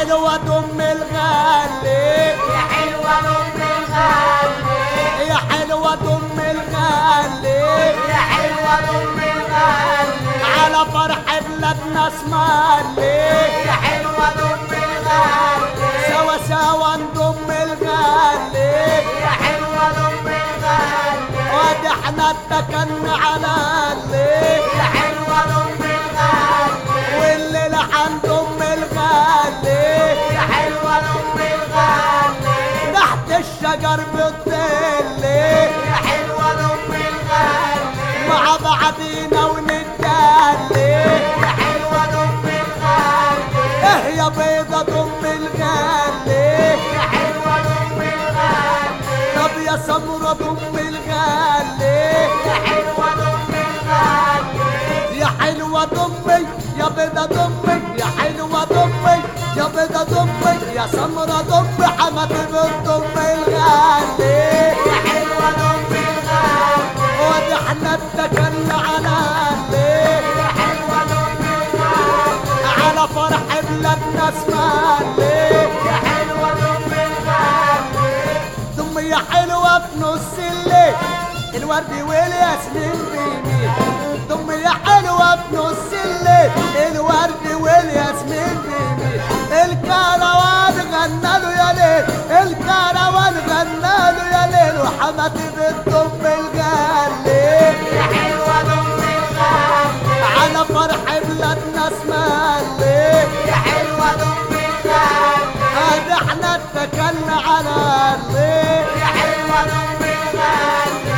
حلوة ام الغالي يا حلوة ام الغالي يا حلوة ام الغالي يا حلوة ام الغالي على فرح بلادنا اسمالي يا حلوة ام الغالي سوا سوا نضم الغالي يا حلوة ام الغالي وادي احنا اتكلنا على اللي يا حلوة ام الغالي والليلة حنضم الغالي يا حلوة ام الغالي تحت الشجر بالظل يا حلوة ام الغالي مع بعضينا ونتدلي يا حلوة ام الغالي ايه يا بيضة ضم الغالي يا حلوة ام الغالي طب يا سمرة ضم الغالي يا حلوة ام الغالي يا حلوة ضمي يا بيضة ضمي يا حلوة ضمي يا بيضة ضمي يا سمرة ضمي حماتي بالضم الغالي يا حلوة ام الغالي وادي احنا اتكلنا على اللي يا حلوة ام الغالي على فرح بلادنا اسمالي يا حلوة ام الغالي ضمي يا حلوة في نص الليل الورد والياسمين بيميل ضمي يا حلوة في نص الليل الورد والياسمين بيميل الكروان غنى له يا ليل الكروان غنى له يا ليل وحماتي بالضم الغالي يا حلوة ام الغالي على فرح بلادنا اسمالي يا حلوة ام الغالي هذا احنا اتكلنا على الليل يا حلوة ام الغالي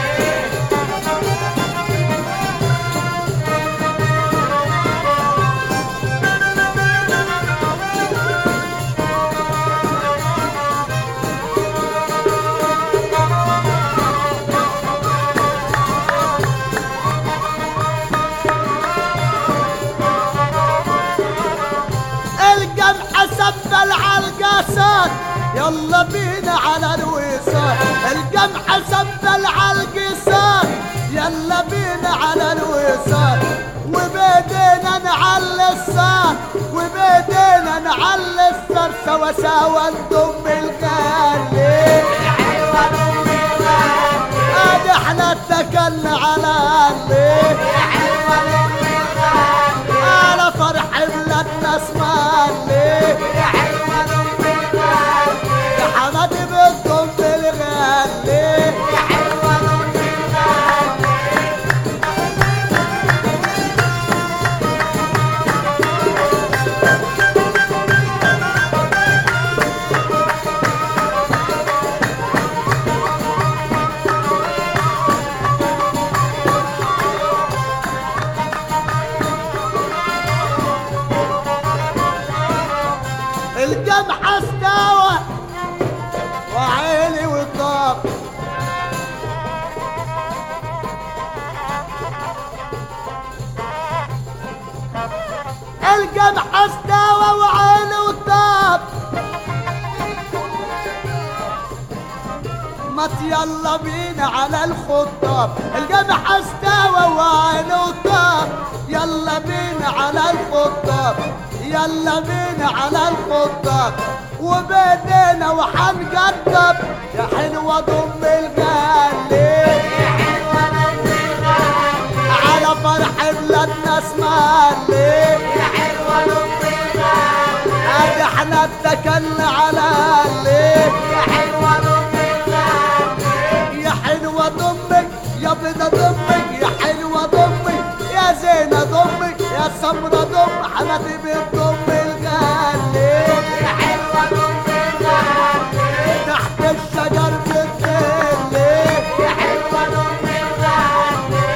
الجمح سبل على القصار يلا بينا على الوصال الجمح سبل على القصار يلا بينا على الوصال وبيدينا نعلي الصار وبيدينا نعلي الصار سوا سوا نضم الغالي يا حلوة ام الغالي ادي احنا اتكلنا على اللي يا حلوة ام الغالي على فرح بلادنا اسمالي يا حلوة ام الغالي يا حمادي بالضم الغالي يا حلوة ام الغالي الجمح استوى وعيني وطاب الجمح استوى وعيني وطاب مات يلا بينا على الخطاب الجمح استوى وعيني وطاب يلا بينا على الخطاب يلا بينا على الخطاب وبدينا وحنقطب يا حلوة ضم الغالي يا حلوة ام الغالي على فرح بلادنا اسمالي يا حلوة ام الغالي ادي احنا اتكلنا على اللي يا حلوة ام الغالي يا حلوة ضمك يا بيضة ضمك يا حلوة ضمك يا زينة ضمك يا سمرة ضم حماتي بالضم الغالي يا حلوة ام الغالي تحت الشجر بالظل يا حلوة ام الغالي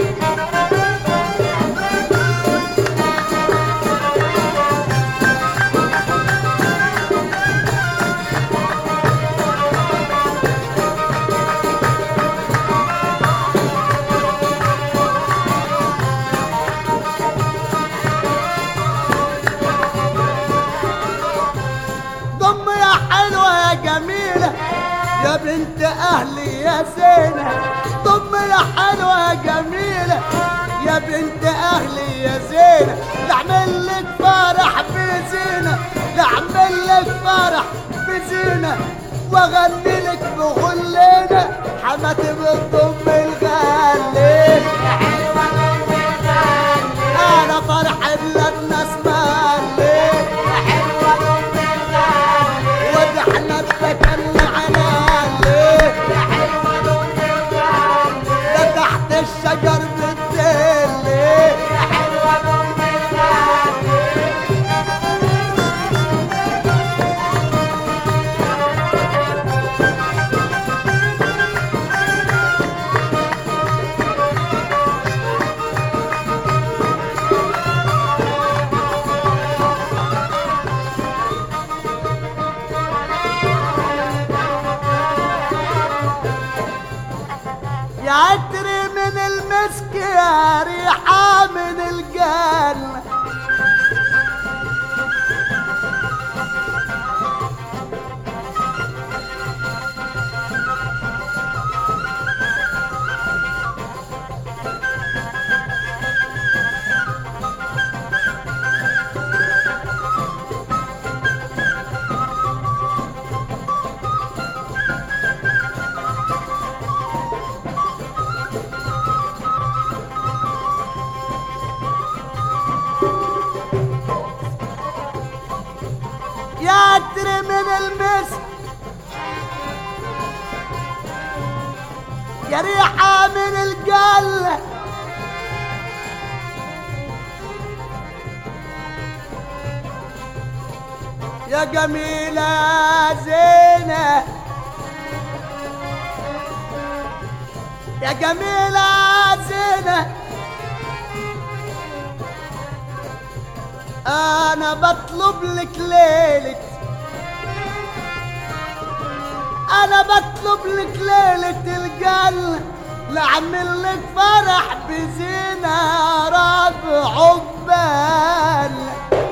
ضم يا حلوة يا جميلة يا بنت أهلي يا زينة ضم يا حلوة يا جميلة يا بنت أهلي يا زينة لعمل لك فرح بزينة لعمل اعمل لك فرح بزينة واغني لك بغلنا حماتي بتضم الغالي يا حلوة ضم الغالي انا فرح بلادنا اسمالي يا حلوة ضم الغالي وده احنا اتكلنا على الليل يا حلوة ضم الغالي ده تحت الشجر بالدل يا حلوة ضم الغالي يا عطر من المسك يا ريحة من الجنة يا عطر من المسك يا ريحة من الجنة يا جميلة زينة يا جميلة زينة أنا بطلب لك ليلة أنا بطلب لك ليلة الجنة لأعمل لك فرح بزينة يا رب عقبال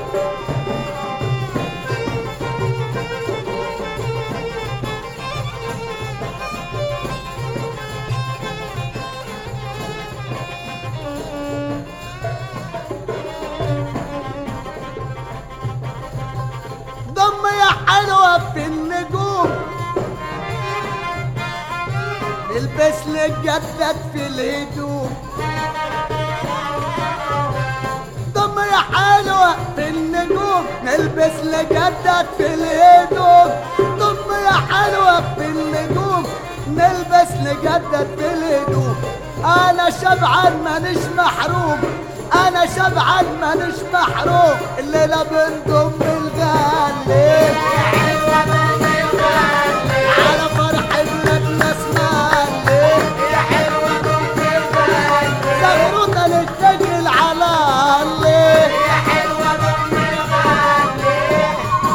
ضم يا حلوة في النجوم نلبس لك جدد في الهدوم ضم يا حلوة في النجوم نلبس لك جدد في الهدوم ضم يا حلوة في النجوم نلبس نجدد في الهدوم انا شبعان مانيش محروم انا شبعان مانيش محروم الليلة بنضم الغالي يا حلوة ضم الغالي على فرح بلادنا اسمالي يا حلوة ضم الغالي زغروطة للتجل على الليل يا حلوة ضم الغالي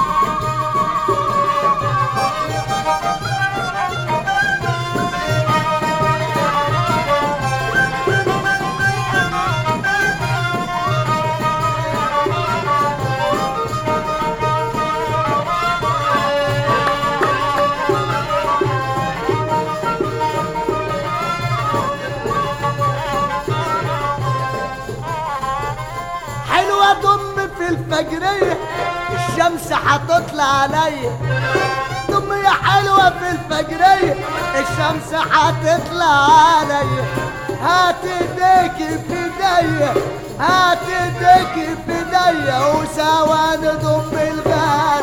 حلوة ضم في الفجرية الشمس هتطلع عليا ضم يا حلوة في الفجرية الشمس هتطلع عليا هات ايديكي في ايديا هات ايديكي في ايديا وسوا نضم الغالي